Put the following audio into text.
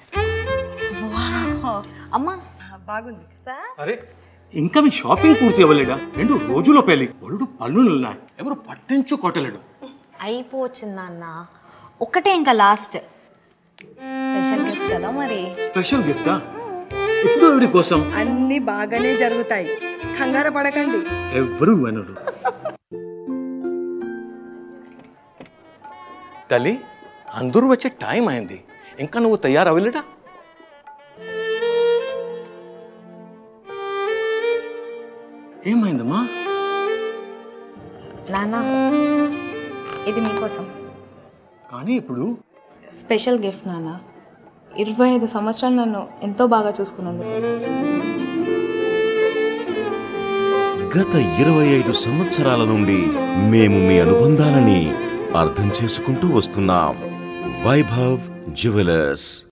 అమ్మా బాగుంది కదా అరే ఇంకా మీ షాపింగ్ పూర్తి అవ్వలేదా రెండు రోజుల్లో పెళ్ళి ఒళ్ళు పనులున్నాయి ఎవరు పట్టించుకోవటలేడు అయిపోవచ్చిందా అన్న ఒక్కటే ఇంకా లాస్ట్ స్పెషల్ గిఫ్ట్ కదా మరి స్పెషల్ గిఫ్టా ఇప్పుడు ఎవరి కోసం అన్ని బాగానే జరుగుతాయి కంగారు పడకండి ఎవరు వినరు తల్లి అందరూ వచ్చే టైం అయింది ఇంకా నువ్వు తయారవ్వలేదా ఏమైందమ్మా నాన్న ఇది మీకోసం కానీ ఇప్పుడు స్పెషల్ గిఫ్ట్ నాన్న ఇరవై ఐదు సంవత్సరాలు నన్ను ఎంతో బాగా చూసుకున్నందుకు గత ఇరవై ఐదు సంవత్సరాల నుండి మేము మీ అనుబంధాలని అర్థం చేసుకుంటూ వస్తున్నాం వైభవ్ జ్యువెలర్స్